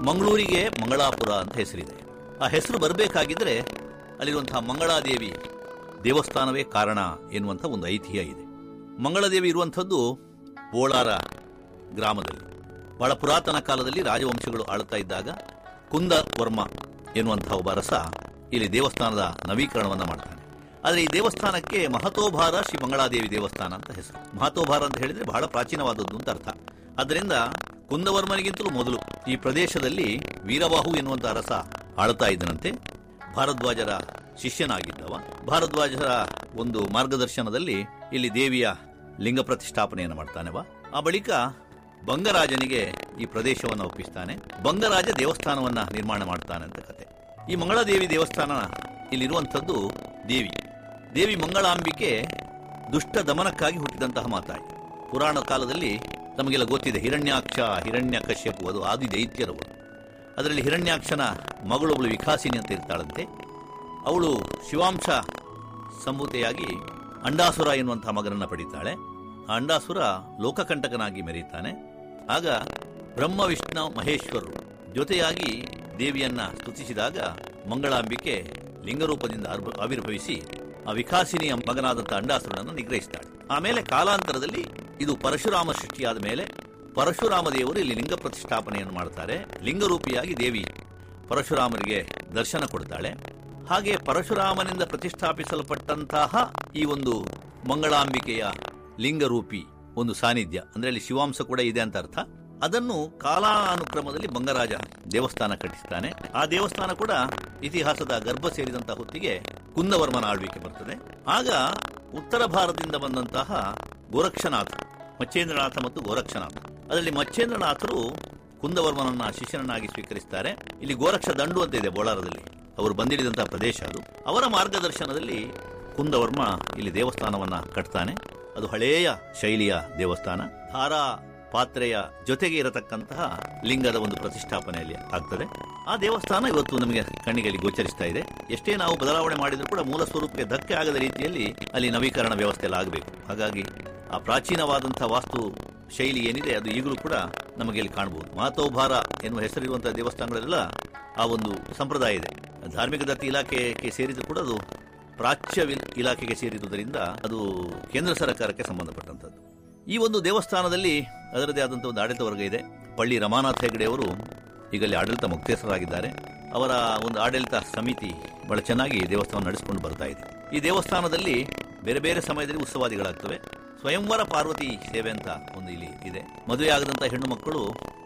ಮಂಗಳೂರಿಗೆ ಮಂಗಳಾಪುರ ಅಂತ ಹೆಸರಿದೆ ಆ ಹೆಸರು ಬರಬೇಕಾಗಿದ್ರೆ ಅಲ್ಲಿರುವಂತಹ ಮಂಗಳಾದೇವಿ ದೇವಸ್ಥಾನವೇ ಕಾರಣ ಎನ್ನುವಂಥ ಒಂದು ಐತಿಹ್ಯ ಇದೆ ಮಂಗಳದೇವಿ ಇರುವಂಥದ್ದು ಬೋಳಾರ ಗ್ರಾಮದಲ್ಲಿ ಬಹಳ ಪುರಾತನ ಕಾಲದಲ್ಲಿ ರಾಜವಂಶಗಳು ಆಳುತ್ತಾ ಇದ್ದಾಗ ಕುಂದವರ್ಮ ಎನ್ನುವಂತಹ ಒಬ್ಬ ಅರಸ ಇಲ್ಲಿ ದೇವಸ್ಥಾನದ ನವೀಕರಣವನ್ನ ಮಾಡ್ತಾನೆ ಆದರೆ ಈ ದೇವಸ್ಥಾನಕ್ಕೆ ಮಹತೋಭಾರ ಶ್ರೀ ಮಂಗಳಾದೇವಿ ದೇವಸ್ಥಾನ ಅಂತ ಹೆಸರು ಮಹತೋಭಾರ ಅಂತ ಹೇಳಿದ್ರೆ ಬಹಳ ಪ್ರಾಚೀನವಾದದ್ದು ಅಂತ ಅರ್ಥ ಆದ್ದರಿಂದ ಕುಂದವರ್ಮನಿಗಿಂತಲೂ ಮೊದಲು ಈ ಪ್ರದೇಶದಲ್ಲಿ ವೀರಬಾಹು ಎನ್ನುವಂತ ಅರಸ ಆಳ್ತಾ ಇದ್ದನಂತೆ ಭಾರದ್ವಾಜರ ಶಿಷ್ಯನಾಗಿದ್ದವ ಭಾರದ್ವಾಜರ ಒಂದು ಮಾರ್ಗದರ್ಶನದಲ್ಲಿ ಇಲ್ಲಿ ದೇವಿಯ ಲಿಂಗ ಪ್ರತಿಷ್ಠಾಪನೆಯನ್ನು ಮಾಡ್ತಾನೆವ ಆ ಬಳಿಕ ಬಂಗರಾಜನಿಗೆ ಈ ಪ್ರದೇಶವನ್ನು ಒಪ್ಪಿಸ್ತಾನೆ ಬಂಗರಾಜ ದೇವಸ್ಥಾನವನ್ನ ನಿರ್ಮಾಣ ಮಾಡ್ತಾನೆ ಅಂತ ಕತೆ ಈ ಮಂಗಳಾದೇವಿ ದೇವಸ್ಥಾನ ಇಲ್ಲಿರುವಂಥದ್ದು ದೇವಿ ದೇವಿ ಮಂಗಳಾಂಬಿಕೆ ದುಷ್ಟ ದಮನಕ್ಕಾಗಿ ಹುಟ್ಟಿದಂತಹ ಮಾತಾಯಿ ಪುರಾಣ ಕಾಲದಲ್ಲಿ ನಮಗೆಲ್ಲ ಗೊತ್ತಿದೆ ಹಿರಣ್ಯಾಕ್ಷ ಹಿರಣ್ಯ ಕಶ್ಯಪು ಅದು ಆದಿ ದೈತ್ಯರವರು ಅದರಲ್ಲಿ ಹಿರಣ್ಯಾಕ್ಷನ ಮಗಳೊಬ್ಬಳು ವಿಕಾಸಿನಿ ಅಂತ ಇರ್ತಾಳಂತೆ ಅವಳು ಶಿವಾಂಶ ಸಂಭೂತೆಯಾಗಿ ಅಂಡಾಸುರ ಎನ್ನುವಂತಹ ಮಗನನ್ನ ಪಡಿತಾಳೆ ಆ ಅಂಡಾಸುರ ಲೋಕಕಂಟಕನಾಗಿ ಮೆರೀತಾನೆ ಆಗ ಬ್ರಹ್ಮ ವಿಷ್ಣು ಮಹೇಶ್ವರರು ಜೊತೆಯಾಗಿ ದೇವಿಯನ್ನ ಸ್ತುತಿಸಿದಾಗ ಮಂಗಳಾಂಬಿಕೆ ಲಿಂಗರೂಪದಿಂದ ಆರ್ಭ- ಆವಿರ್ಭವಿಸಿ ಆ ವಿಕಾಸಿನಿಯ ಮಗನಾದಂಥ ಅಂಡಾಸುರನನ್ನು ನಿಗ್ರಹಿಸ್ತಾಳೆ ಆಮೇಲೆ ಕಾಲಾಂತರದಲ್ಲಿ ಇದು ಪರಶುರಾಮ ಸೃಷ್ಟಿಯಾದ ಮೇಲೆ ಪರಶುರಾಮ ದೇವರು ಇಲ್ಲಿ ಲಿಂಗ ಪ್ರತಿಷ್ಠಾಪನೆಯನ್ನು ಮಾಡ್ತಾರೆ ಲಿಂಗರೂಪಿಯಾಗಿ ದೇವಿ ಪರಶುರಾಮರಿಗೆ ದರ್ಶನ ಕೊಡ್ತಾಳೆ ಹಾಗೆ ಪರಶುರಾಮನಿಂದ ಪ್ರತಿಷ್ಠಾಪಿಸಲ್ಪಟ್ಟಂತಹ ಈ ಒಂದು ಮಂಗಳಾಂಬಿಕೆಯ ಲಿಂಗರೂಪಿ ಒಂದು ಸಾನ್ನಿಧ್ಯ ಅಂದ್ರೆ ಅಲ್ಲಿ ಶಿವಾಂಶ ಕೂಡ ಇದೆ ಅಂತ ಅರ್ಥ ಅದನ್ನು ಕಾಲಾನುಕ್ರಮದಲ್ಲಿ ಬಂಗರಾಜ ದೇವಸ್ಥಾನ ಕಟ್ಟಿಸ್ತಾನೆ ಆ ದೇವಸ್ಥಾನ ಕೂಡ ಇತಿಹಾಸದ ಗರ್ಭ ಸೇರಿದಂತಹ ಹೊತ್ತಿಗೆ ಕುಂದವರ್ಮನ ಆಳ್ವಿಕೆ ಬರ್ತದೆ ಆಗ ಉತ್ತರ ಭಾರತದಿಂದ ಬಂದಂತಹ ಗೋರಕ್ಷನಾಥ ಮಚ್ಚೇಂದ್ರನಾಥ ಮತ್ತು ಗೋರಕ್ಷನಾಥ ಅದರಲ್ಲಿ ಮಚ್ಚೇಂದ್ರನಾಥರು ಕುಂದವರ್ಮನನ್ನ ಶಿಷ್ಯನನ್ನಾಗಿ ಸ್ವೀಕರಿಸ್ತಾರೆ ಇಲ್ಲಿ ಗೋರಕ್ಷ ದಂಡು ಅಂತ ಇದೆ ಬೋಳಾರದಲ್ಲಿ ಅವರು ಬಂದಿಳಿದಂತಹ ಪ್ರದೇಶ ಅದು ಅವರ ಮಾರ್ಗದರ್ಶನದಲ್ಲಿ ಕುಂದವರ್ಮ ಇಲ್ಲಿ ದೇವಸ್ಥಾನವನ್ನ ಕಟ್ತಾನೆ ಅದು ಹಳೆಯ ಶೈಲಿಯ ದೇವಸ್ಥಾನ ಧಾರಾ ಪಾತ್ರೆಯ ಜೊತೆಗೆ ಇರತಕ್ಕಂತಹ ಲಿಂಗದ ಒಂದು ಪ್ರತಿಷ್ಠಾಪನೆಯಲ್ಲಿ ಆಗ್ತದೆ ಆ ದೇವಸ್ಥಾನ ಇವತ್ತು ನಮಗೆ ಕಣ್ಣಿಗೆ ಅಲ್ಲಿ ಗೋಚರಿಸ್ತಾ ಇದೆ ಎಷ್ಟೇ ನಾವು ಬದಲಾವಣೆ ಮಾಡಿದರೂ ಕೂಡ ಮೂಲ ಸ್ವರೂಪಕ್ಕೆ ಧಕ್ಕೆ ಆಗದ ರೀತಿಯಲ್ಲಿ ಅಲ್ಲಿ ನವೀಕರಣ ವ್ಯವಸ್ಥೆ ಎಲ್ಲ ಆಗಬೇಕು ಹಾಗಾಗಿ ಆ ಪ್ರಾಚೀನವಾದಂತಹ ವಾಸ್ತು ಶೈಲಿ ಏನಿದೆ ಅದು ಈಗಲೂ ಕೂಡ ನಮಗೆ ಇಲ್ಲಿ ಕಾಣಬಹುದು ಮಾತೋಭಾರ ಎನ್ನುವ ಹೆಸರಿರುವಂತಹ ದೇವಸ್ಥಾನಗಳೆಲ್ಲ ಆ ಒಂದು ಸಂಪ್ರದಾಯ ಇದೆ ಧಾರ್ಮಿಕ ದತ್ತಿ ಇಲಾಖೆಗೆ ಸೇರಿದ್ರು ಕೂಡ ಅದು ಪ್ರಾಚ್ಯ ವಿಲ್- ಇಲಾಖೆಗೆ ಸೇರಿರುವುದರಿಂದ ಅದು ಕೇಂದ್ರ ಸರ್ಕಾರಕ್ಕೆ ಸಂಬಂಧಪಟ್ಟಂತದ್ದು ಈ ಒಂದು ದೇವಸ್ಥಾನದಲ್ಲಿ ಅದರದೇ ಆದಂತಹ ಒಂದು ಆಡಳಿತ ವರ್ಗ ಇದೆ ಪಳ್ಳಿ ರಮಾನಾಥ ಹೆಗಡೆ ಅವರು ಈಗ ಅಲ್ಲಿ ಆಡಳಿತ ಮುಕ್ತೇಸರಾಗಿದ್ದಾರೆ ಅವರ ಒಂದು ಆಡಳಿತ ಸಮಿತಿ ಬಹಳ ಚೆನ್ನಾಗಿ ದೇವಸ್ಥಾನ ನಡೆಸಿಕೊಂಡು ಬರ್ತಾ ಇದೆ ಈ ದೇವಸ್ಥಾನದಲ್ಲಿ ಬೇರೆ ಬೇರೆ ಸಮಯದಲ್ಲಿ ಉತ್ಸವಾದಿಗಳಾಗ್ತವೆ ಸ್ವಯಂವರ ಪಾರ್ವತಿ ಸೇವೆ ಅಂತ ಒಂದು ಇಲ್ಲಿ ಇದೆ ಮದುವೆ ಆಗದಂತ ಹೆಣ್ಣು ಮಕ್ಕಳು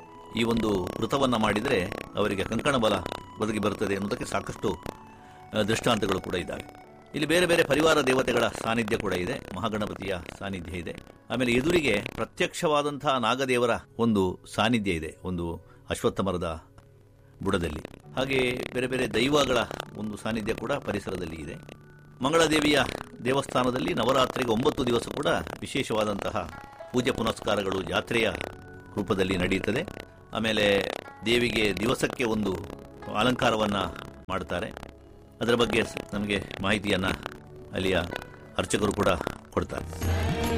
ಈ ಒಂದು ವೃತವನ್ನ ಮಾಡಿದರೆ ಅವರಿಗೆ ಕಂಕಣ ಬಲ ಒದಗಿ ಬರುತ್ತದೆ ಎನ್ನುವುದಕ್ಕೆ ಸಾಕಷ್ಟು ಆ, ದೃಷ್ಟಾಂತಗಳು ಕೂಡ ಇದ್ದಾವೆ ಇಲ್ಲಿ ಬೇರೆ ಬೇರೆ ಪರಿವಾರ ದೇವತೆಗಳ ಸಾನ್ನಿಧ್ಯ ಕೂಡ ಇದೆ ಮಹಾಗಣಪತಿಯ ಸಾನ್ನಿಧ್ಯ ಇದೆ ಆಮೇಲೆ ಎದುರಿಗೆ ಪ್ರತ್ಯಕ್ಷವಾದಂತಹ ನಾಗದೇವರ ಒಂದು ಸಾನ್ನಿಧ್ಯ ಇದೆ ಒಂದು ಅಶ್ವತ್ಥ ಮರದ ಬುಡದಲ್ಲಿ ಹಾಗೆ ಬೇರೆ ಬೇರೆ ದೈವಗಳ ಒಂದು ಸಾನ್ನಿಧ್ಯ ಕೂಡ ಪರಿಸರದಲ್ಲಿ ಇದೆ ಮಂಗಳದೇವಿಯ ದೇವಸ್ಥಾನದಲ್ಲಿ ನವರಾತ್ರಿಗೆ ಒಂಬತ್ತು ದಿವಸ ಕೂಡ ವಿಶೇಷವಾದಂತಹ ಪೂಜೆ ಪುನಸ್ಕಾರಗಳು ಜಾತ್ರೆಯ ರೂಪದಲ್ಲಿ ನಡೆಯುತ್ತದೆ ಆಮೇಲೆ ದೇವಿಗೆ ದಿವಸಕ್ಕೆ ಒಂದು ಅಲಂಕಾರವನ್ನ ಮಾಡ್ತಾರೆ ಅದರ ಬಗ್ಗೆ ಸ- ನಮಗೆ ಮಾಹಿತಿಯನ್ನ ಅಲ್ಲಿಯ ಅರ್ಚಕರು ಕೂಡ ಕೊಡ್ತಾರೆ